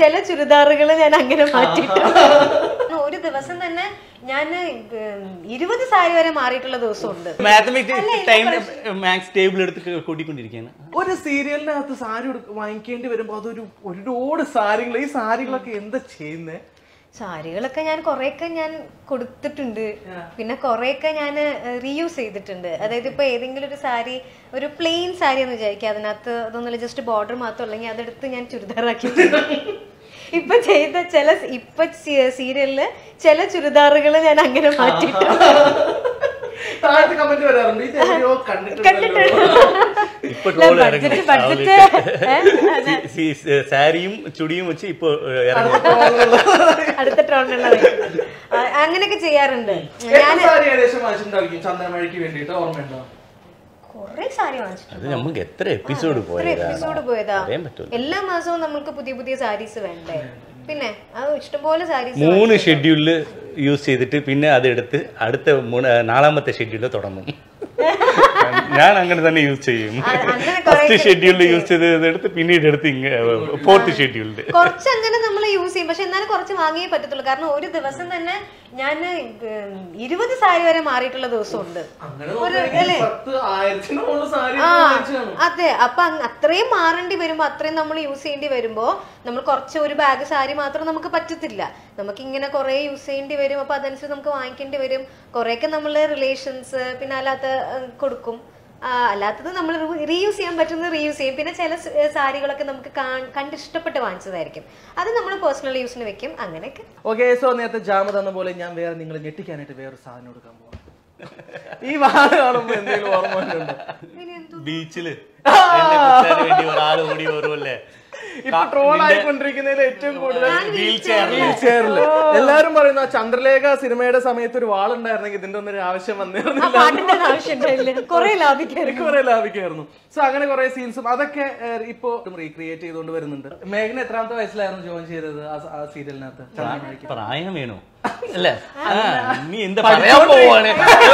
ചില ചുരിദാറുകൾ ഞാൻ അങ്ങനെ മാറ്റിയിട്ടുണ്ട് ഒരു ദിവസം തന്നെ ഞാൻ ഇരുപത് സാരി വരെ മാറിയിട്ടുള്ള ദിവസമുണ്ട് മാത്തമാറ്റിക്സ് ടൈം മാത്സ് ടേബിൾ എടുത്ത് കൂട്ടിക്കൊണ്ടിരിക്കുകയാണ് ഒരു സീരിയലിനകത്ത് സാരി ഉടുക്ക- വാങ്ങിക്കേണ്ടി വരുമ്പോ അതൊരു ഒരുപാട് സാരികൾ ഈ സാരികളൊക്കെ എന്താ ചെയ്യുന്നേ സാരികളൊക്കെ ഞാൻ കുറെയൊക്കെ ഞാൻ കൊടുത്തിട്ടുണ്ട് പിന്നെ കുറെയൊക്കെ ഞാൻ റീയൂസ് ചെയ്തിട്ടുണ്ട് അതായത് ഇപ്പൊ ഏതെങ്കിലും ഒരു സാരി ഒരു പ്ലെയിൻ സാരി എന്ന് വിചാരിക്കുക അതിനകത്ത് അതൊന്നുമില്ല ജസ്റ്റ് ബോർഡർ മാത്രം ഉള്ളെങ്കിൽ അതെടുത്ത് ഞാൻ ചുരിദാറാക്കി ഇപ്പൊ ചെയ്ത ചില ഇപ്പൊ സീരിയലില് ചില ചുരിദാറുകൾ ഞാൻ അങ്ങനെ മാറ്റിയിട്ടുണ്ട് താഴത്ത് കമന്റ് വരാറുണ്ട് ഇത് എവിടെയോ കണ്ടിട്ടുണ്ടല്ലോ ഇപ്പൊ ട്രോൾ ബഡ്ജറ്റ് ബഡ്ജറ്റ് സാരിയും ചുടിയും വെച്ച് ഇപ്പൊ ഇറങ്ങി അടുത്ത ട്രോണിലുള്ളത് അങ്ങനെയൊക്കെ ചെയ്യാറുണ്ട് എത്ര സാരി ഏകദേശം വാങ്ങിച്ചിട്ടുണ്ടായിരിക്കും ചന്ദനമഴയ്ക്ക് വേണ്ടിയിട്ട് ഓർമ്മയുണ്ടോ കൊറേ സാരി വാങ്ങിച്ചിട്ടുണ്ട് അത് നമുക്ക് എത്ര എപ്പിസോഡ് എത്ര പോയതാണ് എപ്പിസോഡ് പോയതാ അറിയാൻ പറ്റൂല എല്ലാ മാസവും നമുക്ക് പുതിയ പുതിയ സാരീസ് വേണ്ടേ പിന്നെ അത് ഇഷ്ടംപോലെ സാരീസ് മൂന്ന് ഷെഡ്യൂളില് യൂസ് ചെയ്തിട്ട് പിന്നെ അതെടുത്ത് അടുത്ത മൂന്ന് നാലാമത്തെ ഷെഡ്യൂളിൽ തുടങ്ങും ഞാൻ അങ്ങനെ തന്നെ യൂസ് ചെയ്യും അങ്ങനെ കുറെ ഫസ്റ്റ് ഷെഡ്യൂളിൽ യൂസ് ചെയ്തെടുത്ത് പിന്നീട് എടുത്ത് ഫോർത്ത് ഷെഡ്യൂളിൽ കുറച്ച് അങ്ങനെ നമ്മൾ യൂസ് ചെയ്യും പക്ഷെ എന്നാലും കുറച്ച് വാങ്ങിയേ പറ്റത്തുള്ളൂ കാരണം ഒരു ദിവസം തന്നെ ഞാൻ ഇരുപത് സാരി വരെ മാറിയിട്ടുള്ള ദിവസമുണ്ട് അങ്ങനെ നോക്കുകയാണെങ്കിൽ പത്ത് ആയിരത്തിന് മുകളിൽ സാരി ആ വാങ്ങിച്ചതാണ് അതെ അപ്പൊ അങ് അത്രയും മാറേണ്ടി വരുമ്പോ അത്രയും നമ്മൾ യൂസ് ചെയ്യേണ്ടി വരുമ്പോ നമ്മൾ കുറച്ച് ഒരു ബാഗ് സാരി മാത്രം നമുക്ക് പറ്റത്തില്ല നമുക്ക് ഇങ്ങനെ കുറെ യൂസ് ചെയ്യേണ്ടി വരും അപ്പൊ അതനുസരിച്ച് നമുക്ക് വാങ്ങിക്കേണ്ടി വരും കുറെയൊക്കെ നമ്മൾ റിലേഷൻസ് പിന്നെ അല്ലാത്ത ഏഹ്, കൊടുക്കും ആ, അല്ലാത്തത് നമ്മൾ റീയൂസ് ചെയ്യാൻ പറ്റുന്നത് റീയൂസ് ചെയ്യും പിന്നെ ചില സ്- ഏഹ്, സാരികളൊക്കെ നമുക്ക് കാ- കണ്ട് ഇഷ്ടപ്പെട്ട് വാങ്ങിച്ചതായിരിക്കും അത് നമ്മൾ പേഴ്സണൽ യൂസിന് വെക്കും അങ്ങനെയൊക്കെ ഓക്കെ സോ നേരത്തെ ജാമ തന്ന പോലെ ഞാൻ വേറെ നിങ്ങൾ ഞെട്ടിക്കാനായിട്ട് വേറെ സാധനം എടുക്കാൻ പോവാം ഈ വാഹനം കാണുമ്പോ എന്തെങ്കിലും ഓർമ്മ വല്ലതുണ്ടോ? ബീച്ചില് എന്നെ കുത്താൻ വേണ്ടി ഒരാൾ ഓടി വരുമല്ലേ ഇപ്പൊ ട്രോൾ ആയിക്കൊണ്ടിരിക്കുന്നതിൽ ഏറ്റവും കൂടുതൽ വീൽ ചെയർ വീൽ ചെയറില് എല്ലാരും പറയുന്ന ആ ചന്ദ്രലേഖ സിനിമയുടെ സമയത്ത് ഒരു വാളുണ്ടായിരുന്നെങ്കിൽ ഇതിന്റെ ഒന്നും ഒരു ആവശ്യം ആ വന്നിരുന്നില്ല പാട്ടിന്റെ ആവശ്യം ഉണ്ടായില്ല കുറെ ലാഭിക്കായിരുന്നു കുറെ ലാഭിക്കായിരുന്നു സോ അങ്ങനെ കുറെ സീൻസും അതൊക്കെ ഏഹ്, ഇപ്പൊ റീക്രിയേറ്റ് ചെയ്തുകൊണ്ട് വരുന്നുണ്ട് മേഘന എത്രാമത്തെ വയസ്സിലായിരുന്നു ജോയിൻ ചെയ്തത് ആ സ- ആ സീരിയലിനകത്ത് ചന്ദ്രമഴയ്ക്ക് പ്രായം വേണോ അല്ലേ ആ, നീ എന്താ പറയാൻ പോവാണ്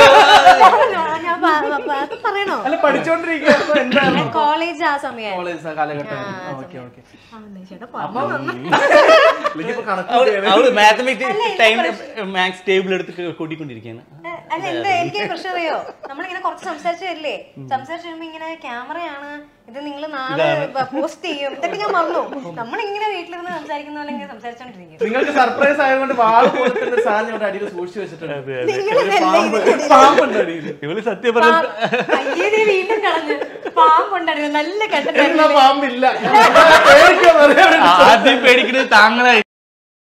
ഞാൻ- ഞാൻ പ- പ- അത് പറയണോ അല്ല പഠിച്ചോണ്ടിരിക്കുകയായിരുന്നു എന്തായിരുന്നു കോളേജ് ആ സമയം കോളേജ് കാലഘട്ടം ഓക്കെ ഓക്കെ ചേട്ടാ ഇപ്പൊ കണക്ക് അവള് അവള് മാത്തമാറ്റിക്സ് ടൈം മാത്സ് ടേബിൾ എടുത്ത് കൂട്ടിക്കൊണ്ടിരിക്കുകയാണ് അല്ല എന്താ എനിക്ക് പ്രശ്നം അറിയോ നമ്മളിങ്ങനെ കുറച്ച് സംസാരിച്ചു വരില്ലേ സംസാരിച്ചു വരുമ്പോ ഇങ്ങനെ ക്യാമറയാണ് ഇത് നിങ്ങൾ നാളെ പോസ്റ്റ് ചെയ്യും ഇതൊക്കെ ഞാൻ മറന്നു നമ്മളിങ്ങനെ വീട്ടിലിരുന്ന് സംസാരിക്കുന്ന പോലെ ഇങ്ങനെ സംസാരിച്ചോണ്ടിരിക്കും നിങ്ങൾക്ക് സർപ്രൈസ് ആയതുകൊണ്ട് വാള് പോലത്തെ ഒരു സാധനം ഇവിടെ അടിയിൽ സൂക്ഷിച്ചു വെച്ചിട്ടുണ്ട് നിങ്ങളിതല്ലേ പാമ്പ് പാമ്പുണ്ട് അടിയിൽ ഇവള് സത്യം പറഞ്ഞ അയ്യേ വീണ്ടും കളഞ്ഞു പാമ്പുണ്ടായിരുന്നു നല്ല കണ്ടിട്ട് എന്നാ പാമ്പില്ല പേടിക്കാൻ പറയാൻ ആദ്യം പേടിക്കുന്നത് താങ്കളായി